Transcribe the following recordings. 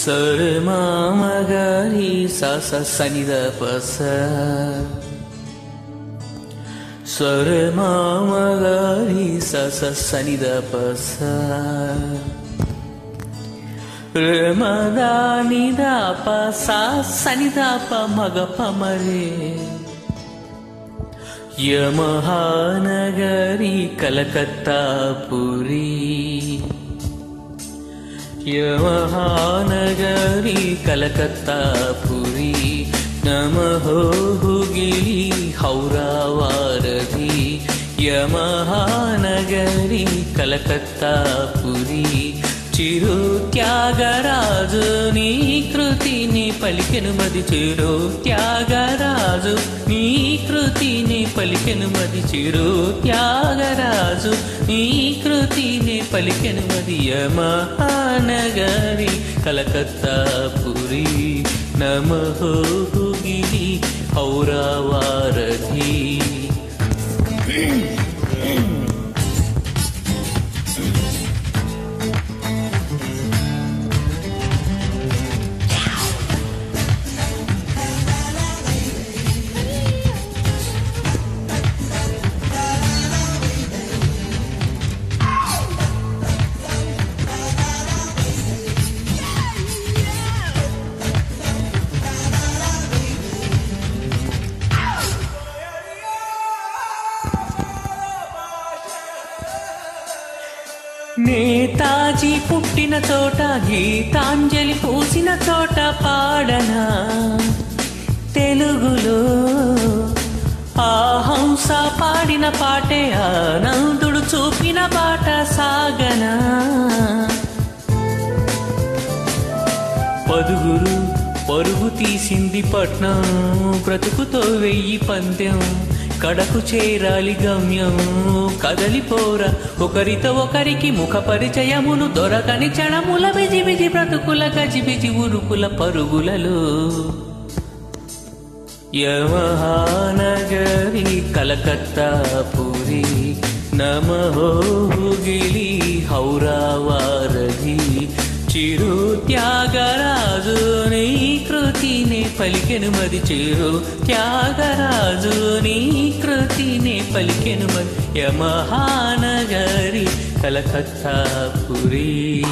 సరి మామగరి సస సనిద పస సరి మామగరి సస సనిద పస మదానిద ప సా సనిద ప మగ పమరే యమహానగరి కలకత్తా పురీ యమహానగరి కలకత్తా పురీ నమహో హుగిలి హౌరావారధి యమహానగరి కలకత్తా పురీ చిరు త్యాగరాజు నీ కృతిని పలికెను మది చిరు త్యాగరాజు నీ కృతిని పలికెను మది చిరు త్యాగరాజు నీ కృతిని పలికెను మది యమహానగరి కలకత్తా పురి నమహో గిరి ఔరావారధి నేతాజీ పుట్టిన చోట గీతాంజలి పూసిన చోట పాడనా తెలుగులో ఆ హంస పాడిన పాటే ఆనందుడు చూపిన బాట సాగనా పదుగురు పరుగు తీసింది పట్నం బ్రతుకుతో వెయ్యి పందెం కడకు చేరాలి గమ్యం కదలిపోరా ఒకరితో ఒకరికి ముఖ పరిచయములు దొరకని చణముల బిజి బిజి బ్రతుకుల గజిబిజి ఉరుకుల పరుగులలో యమహానగరి కలకత్తా పురి నమహోగిలి హౌరావారధి చిరు త్యాగరాజు నీ కృతిని పలికెను మది చిరు త్యాగరాజు నీ కృతిని పలికెను మది యమహానగరి కలకత్తా పురి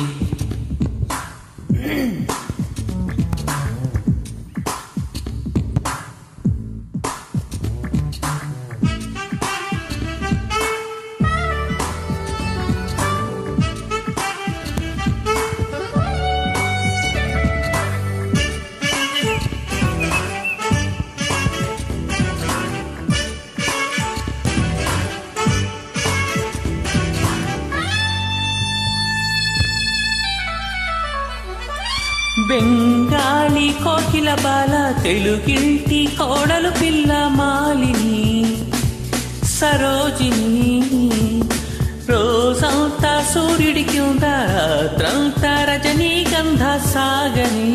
బెంగాలీ కోకిల బాల తెలుగింటి కోడలు పిల్ల మాలిని సరోజిని రోజంతా సూర్యుడికి ఉందా రాత్రంతా రజనీగంధ సాగని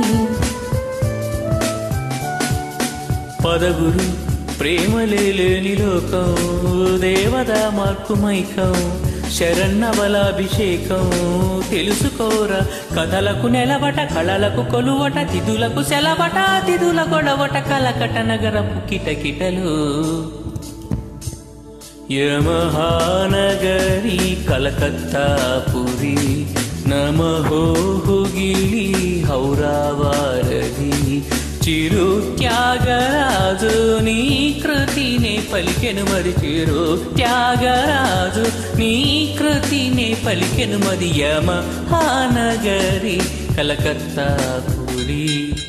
పదగురు ప్రేమలే లేని లోకం దేవత మార్పు మైకం శరన్నబలాభిషేకం తెలుసుకోరా కథలకు నెలవట కళలకు కొలువట తిథులకు సెలవట తిథుల గొడవట కలకట నగరపు కిటకిటలు యమహానగరి కలకత్తా పురి నమహోగిలి హౌరావారధి చిరు త్యాగరాజు నీ కృతినే పలికెను మరి చిరు త్యాగరాజు నీ కృతినే పలికెను మరి యమహానగరి కలకత్తా పురి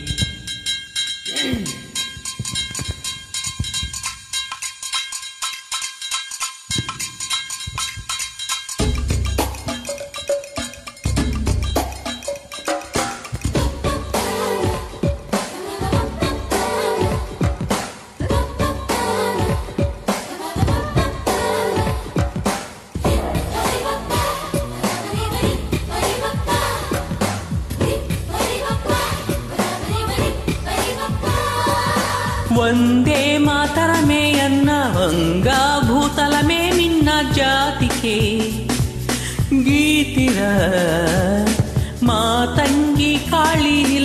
వందే మాతరమే అన్న వంగా భూతలమే మిన్న జాతికే గీతిరా మా ತಂಗಿ ಕಾಳ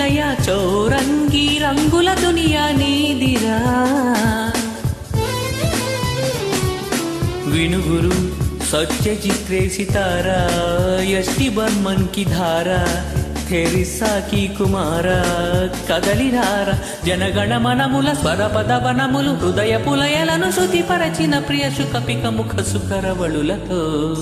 నిలయ చౌరంగి రంగుల దునియా నీదిరా వినుగురు సత్యజిత్రే సితారా యష్టి బర్మన్ కి ధారా థెరిసా కి కుమార కదలిరార జనగణ మనముల స్వరపద వనములు హృదయ పులయలను శృతిపరచిన ప్రియ సుఖపిక ముఖ సుకరవళులతో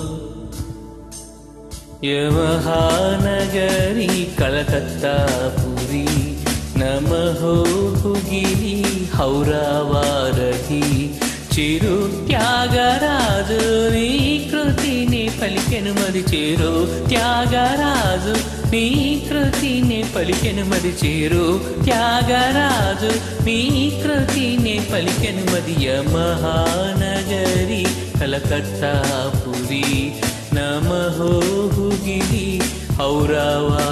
యమహానగరి కలకత్తా పురి నమహో హుగిరి హౌరావారధి చిరు త్యాగరాజు నీ కృతిని పలికెను మరి చేరు త్యాగరాజు నీ కృతిని పలికెను మరి చేరు త్యాగరాజు నీ కృతిని పలికెను మరి మహానగరి కలకత్తా పురి నమహో హుగిరి హౌరావా